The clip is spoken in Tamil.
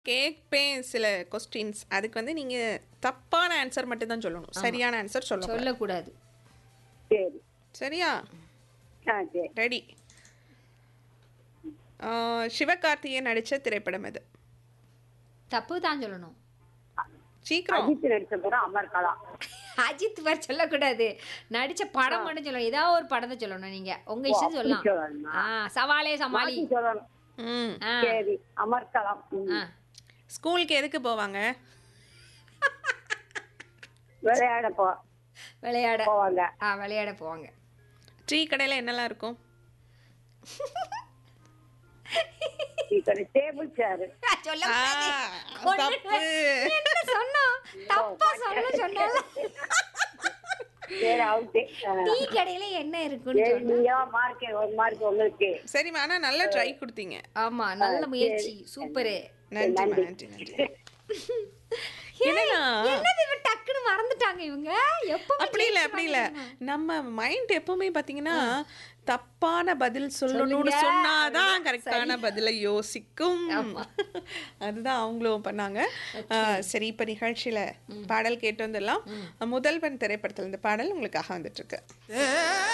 கேட்பேன் சில கொஸ்டின்ஸ் அதுக்கு வந்து நீங்க தப்பான ஆன்சர் மட்டும் தான் சொல்லணும் சரியான ஆன்சர் சொல்ல சொல்லக்கூடாது சரி சரியா ஆ சரி ரெடி சிவகார்த்திகேயன் நடிச்ச திரைப்படம் இது தப்பு தான் சொல்லணும் சீக்கிரம் அஜித் நடிச்ச படம் அமர் கலா அஜித் பேர் சொல்லக்கூடாது நடிச்ச படம் மட்டும் சொல்லணும் ஏதாவது ஒரு படத்தை சொல்லணும் நீங்க உங்க இஷ்டம் அப்படி சொல்லலாம் சொல்லணுமா? ஆ சவாலே சமாளி மாத்தி சொல்லணும் ம் ஆ சரி அமர்கலம் ம். ஆ ஸ்கூலுக்கு எதுக்கு போவாங்க விளையாட போ விளையாட போவாங்க ஆ விளையாட போவாங்க டீ கடையில என்னெல்லாம் இருக்கும் டேபிள் சேர் சொல்ல ஆ, கூடாது. தப்பு. என்ன சொன்னோம் தப்பா சொல்ல சொன்னால சரி அவுட்டு டீ கடையில என்ன இருக்குன்னு சரி சொன்னா நீங்க மார்க் ஒரு மார்க் உங்களுக்கு சரிம்மா ஆனா நல்ல ட்ரை கொடுத்தீங்க ஆமா நல்ல முயற்சி சூப்பரு நன்றி நன்றி நன்றி என்னன்னா என்னது இவன் டக்குன்னு மறந்துட்டாங்க இவங்க எப்பவுமே அப்படி இல்ல அப்படி இல்ல நம்ம மைண்ட் எப்பவுமே பாத்தீங்கன்னா தப்பான பதில் சொல்லணும்னு சொல்லுங்க. சொன்னாதான் கரெக்டான பதிலை யோசிக்கும் அதுதான் அவங்களும் பண்ணாங்க ஆ, சரி இப்ப நிகழ்ச்சியில பாடல் கேட்டு வந்துடலாம் முதல்வன் திரைப்படத்துல இந்த பாடல் உங்களுக்காக வந்துட்டு இருக்கு